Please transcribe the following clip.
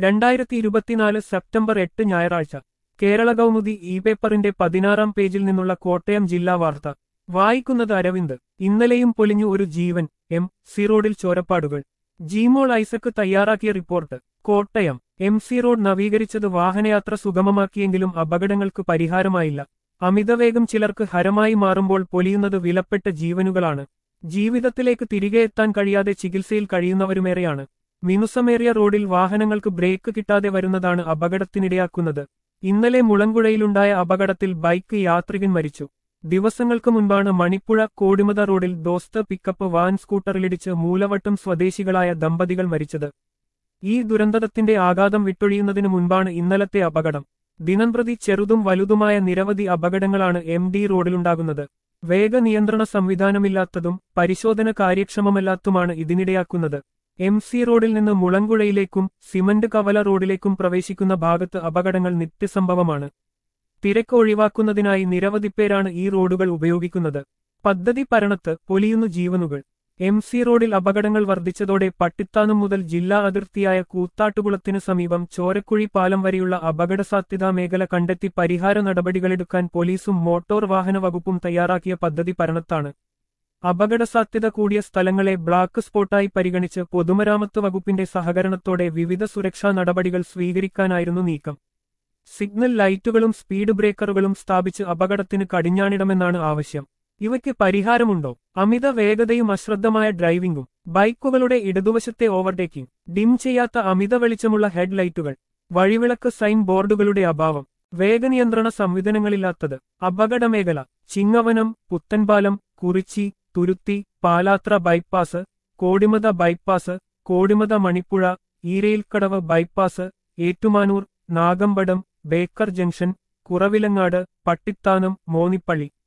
രണ്ടായിരത്തി ഇരുപത്തിനാല് സെപ്റ്റംബർ എട്ട് ഞായറാഴ്ച കേരള കൗമുദി ഇ പേപ്പറിന്റെ പതിനാറാം പേജിൽ നിന്നുള്ള കോട്ടയം ജില്ലാ വാർത്ത വായിക്കുന്നത് അരവിന്ദ് ഇന്നലെയും പൊലിഞ്ഞു ഒരു ജീവൻ എം സി റോഡിൽ ചോരപ്പാടുകൾ ജീമോൾ ഐസക്ക് തയ്യാറാക്കിയ report Kottayam M C road നവീകരിച്ചത് വാഹനയാത്ര സുഗമമാക്കിയെങ്കിലും അപകടങ്ങൾക്ക് പരിഹാരമായില്ല അമിതവേഗം ചിലർക്ക് ഹരമായി മാറുമ്പോൾ പൊലിയുന്നത് വിലപ്പെട്ട ജീവനുകളാണ് ജീവിതത്തിലേക്ക് തിരികെ എത്താൻ കഴിയാതെ ചികിത്സയിൽ കഴിയുന്നവരുമേറെയാണ് മിനുസമേറിയ റോഡിൽ വാഹനങ്ങൾക്ക് ബ്രേക്ക് കിട്ടാതെ വരുന്നതാണ് അപകടത്തിനിടയാക്കുന്നത് ഇന്നലെ മുളങ്കുഴയിലുണ്ടായ അപകടത്തിൽ ബൈക്ക് യാത്രികൻ മരിച്ചു ദിവസങ്ങൾക്ക് മുൻപാണ് മണിപ്പുഴ കോടിമത റോഡിൽ ദോസ്ത് പിക്കപ്പ് വാൻ സ്കൂട്ടറിലിടിച്ച് മൂലവട്ടം സ്വദേശികളായ ദമ്പതികൾ മരിച്ചത് ഈ ദുരന്തത്തിന്റെ ആഘാതം വിട്ടൊഴിയുന്നതിനു മുൻപാണ് ഇന്നലത്തെ അപകടം ദിനംപ്രതി ചെറുതും വലുതുമായ നിരവധി അപകടങ്ങളാണ് എം ഡി റോഡിലുണ്ടാകുന്നത് വേഗനിയന്ത്രണ സംവിധാനമില്ലാത്തതും പരിശോധന കാര്യക്ഷമമല്ലാത്തതുമാണ് ഇതിനിടയാക്കുന്നത് എം സി റോഡിൽ നിന്ന് മുളങ്കുഴയിലേക്കും സിമന്റ് കവല റോഡിലേക്കും പ്രവേശിക്കുന്ന ഭാഗത്ത് അപകടങ്ങൾ നിത്യസംഭവമാണ് തിരക്ക് ഒഴിവാക്കുന്നതിനായി നിരവധി പേരാണ് ഈ റോഡുകൾ ഉപയോഗിക്കുന്നത് പദ്ധതി പരണത്ത് പൊലിയുന്നു ജീവനുകൾ എം സി റോഡിൽ അപകടങ്ങൾ വർദ്ധിച്ചതോടെ പട്ടിത്താനം മുതൽ ജില്ലാ അതിർത്തിയായ കൂത്താട്ടുകുളത്തിനു സമീപം ചോരക്കുഴി പാലം വരെയുള്ള അപകടസാധ്യതാ മേഖല കണ്ടെത്തി പരിഹാര നടപടികളെടുക്കാൻ പോലീസും മോട്ടോർ വാഹന വകുപ്പും തയ്യാറാക്കിയ പദ്ധതി പരണത്താണ് അപകടസാധ്യത കൂടിയ സ്ഥലങ്ങളെ ബ്ലാക്ക് സ്പോട്ടായി പരിഗണിച്ച് പൊതുമരാമത്ത് വകുപ്പിന്റെ സഹകരണത്തോടെ വിവിധ സുരക്ഷാ നടപടികൾ സ്വീകരിക്കാനായിരുന്നു നീക്കം സിഗ്നൽ ലൈറ്റുകളും സ്പീഡ് ബ്രേക്കറുകളും സ്ഥാപിച്ച് അപകടത്തിന് കടിഞ്ഞാണിടമെന്നാണ് ആവശ്യം ഇവയ്ക്ക് പരിഹാരമുണ്ടോ അമിത വേഗതയും അശ്രദ്ധമായ ഡ്രൈവിംഗും ബൈക്കുകളുടെ ഇടതുവശത്തെ ഓവർടേക്കിംഗ് ഡിം ചെയ്യാത്ത അമിത വെളിച്ചമുള്ള ഹെഡ് ലൈറ്റുകൾ വഴിവിളക്ക് സൈൻ ബോർഡുകളുടെ അഭാവം വേഗനിയന്ത്രണ സംവിധാനങ്ങളില്ലാത്തത് അപകടമേഖല Chingavanam Puthenpalam Kurichi Thuruthy Palathra bypass Kodimatha bypass Kodimatha Manippuzha Eerayilkadavu bypass Ettumanoor Nagampadam baker junction Kuravilangad Pattithanam Monippally